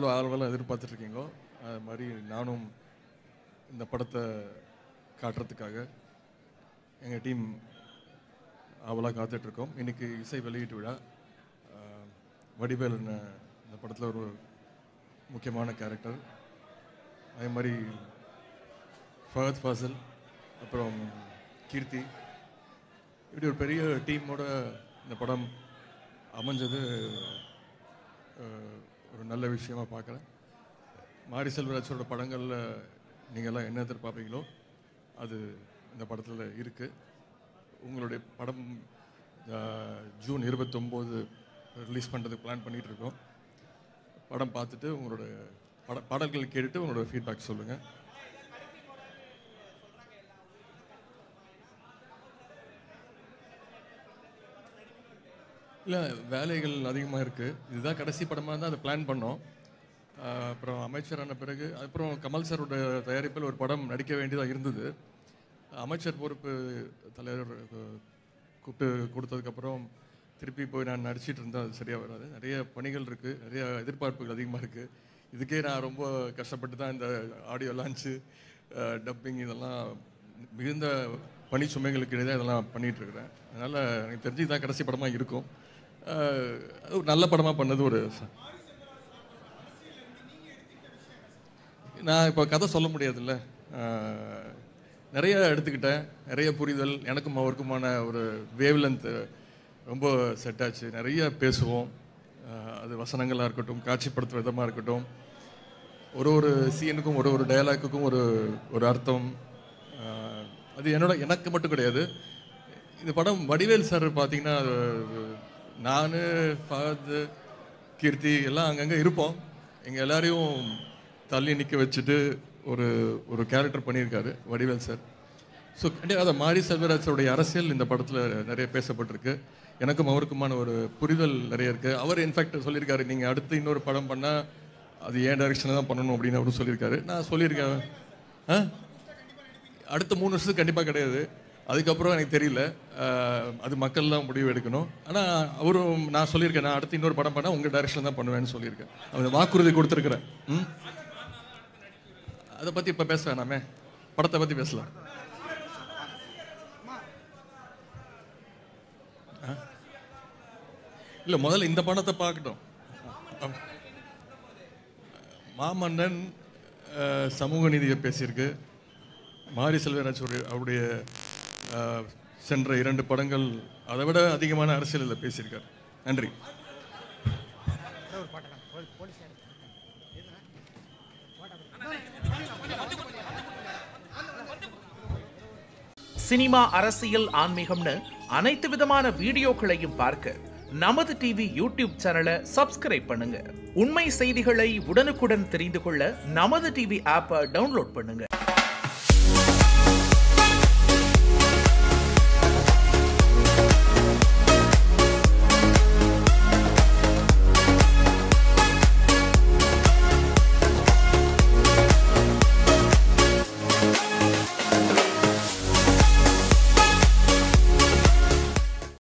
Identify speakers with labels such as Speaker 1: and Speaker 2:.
Speaker 1: எவ்வளோ ஆர்வலாம் எதிர்பார்த்துட்டு இருக்கீங்களோ அது மாதிரி நானும் இந்த படத்தை காட்டுறதுக்காக எங்கள் டீம் அவளாக காத்துட்ருக்கோம் இன்னைக்கு இசை வெளியீட்டு விழா ஆஹ் வடிவேல் என்ன- இந்த படத்தில் ஒரு முக்கியமான கேரக்டர் அதே மாதிரி ஃபஹத் ஃபாசில் அப்புறம் கீர்த்தி இப்படி ஒரு பெரிய டீமோட இந்த படம் அமைஞ்சது அஹ், ஒரு நல்ல விஷயமா பார்க்குறேன் மாரி செல்வராஜோட படங்களில் நீங்கள்லாம் என்ன எதிர்பார்ப்பீங்களோ அது இந்த படத்தில் இருக்குது உங்களுடைய படம் அஹ், ஜூன் இருபத்தொம்போது ரிலீஸ் பண்ணுறதுக்கு பிளான் பண்ணிகிட்டு இருக்கோம் படம் பார்த்துட்டு உங்களோட பட பாடல்கள் கேட்டுட்டு உங்களோட ஃபீட்பேக் சொல்லுங்கள் இல்லை வேலைகள் அதிகமாக இருக்குது இதுதான் கடைசி படமாக தான் அதை பிளான் பண்ணோம் ஆஹ் அப்புறம் அமைச்சரான பிறகு அப்புறம் கமல் சாரோட தயாரிப்பில் ஒரு படம் நடிக்க வேண்டியதாக இருந்தது அமைச்சர் பொறுப்பு தலைவர் அஹ், கூப்பிட்டு கொடுத்ததுக்கப்புறம் திருப்பி போய் நான் நடிச்சிட்டு இருந்தால் அது சரியாக வராது நிறைய பணிகள் இருக்குது நிறைய எதிர்பார்ப்புகள் அதிகமாக இருக்குது இதுக்கே நான் ரொம்ப கஷ்டப்பட்டு தான் இந்த ஆடியோ லான்ச்சு டப்பிங் இதெல்லாம் மிகுந்த பணி சுமைகளுக்கு இடையே இதெல்லாம் பண்ணிட்டு இருக்கிறேன் அதனால் எனக்கு தெரிஞ்சு இதான் கடைசி படமாக இருக்கும் ஆஹ் அது ஒரு நல்ல படமாக பண்ணது ஒரு ச- நான் இப்போ கதை சொல்ல முடியாதுல்ல ஆஹ் நிறைய எடுத்துக்கிட்டேன் நிறைய புரிதல் எனக்கும் அவருக்குமான ஒரு வேவ் ரொம்ப செட் ஆச்சு நிறைய பேசுவோம் ஆஹ் அது வசனங்களாக இருக்கட்டும் காட்சிப்படுத்துற விதமாக இருக்கட்டும் ஒரு ஒரு சீனுக்கும் ஒரு ஒரு டயலாக்குக்கும் ஒரு ஒரு அர்த்தம் ஆஹ் அது என்னோட எனக்கு மட்டும் கிடையாது இந்த படம் வடிவேல் சார் பார்த்தீங்கன்னா நான் ஃபஹத் கீர்த்தி எல்லாம் அங்கங்கே இருப்போம் எங்கள் எல்லாரையும் தள்ளி நிற்க வச்சுட்டு ஒரு ஒரு கேரக்டர் பண்ணியிருக்காரு வடிவேல் சார் ஸோ கண்டிப்பாக அதை மாரி செல்வராஜோடைய அரசியல் இந்த படத்தில் நிறைய பேசப்பட்டிருக்கு எனக்கும் அவருக்குமான ஒரு புரிதல் நிறைய இருக்குது அவர் இன்ஃபேக்ட் சொல்லியிருக்காரு நீங்கள் அடுத்து இன்னொரு படம் பண்ணால் அது ஏன் டைரக்ஷனில் தான் பண்ணணும் அப்படின்னு அவரும் சொல்லியிருக்காரு நான் சொல்லியிருக்கேன் ஆ அடுத்த மூணு வருஷத்துக்கு கண்டிப்பாக கிடையாது அதுக்கப்புறம் எனக்கு தெரியல அஹ், அது மக்கள் தான் முடிவு எடுக்கணும் ஆனால் அவரும் நான் சொல்லியிருக்கேன் நான் அடுத்து இன்னொரு படம் பண்ணால் உங்கள் டைரக்ஷன் தான் பண்ணுவேன்னு சொல்லியிருக்கேன் அவர் வாக்குறுதி கொடுத்துருக்குறேன் ம் அதை பற்றி இப்போ பேச வேணாமே படத்தை பற்றி பேசலாம் இல்லை முதல்ல இந்த படத்தை பார்க்கட்டும் ஆம். மாமன்னன் அஹ், சமூக நீதியை பேசியிருக்கு மாரி செல்வராஜ் அவருடைய- அவருடைய அஹ், சென்ற இரண்டு படங்கள் அதை விட அதிகமான அரசியலில் பேசியிருக்கார் நன்றி
Speaker 2: சினிமா அரசியல் ஆன்மீகம்னு அனைத்து விதமான வீடியோக்களையும் பார்க்க நமது டிவி யூடியூப் சேனலை சப்ஸ்கிரைப் பண்ணுங்க உண்மை செய்திகளை உடனுக்குடன் தெரிந்து கொள்ள நமது டிவி ஆப்பை டவுன்லோட் பண்ணுங்க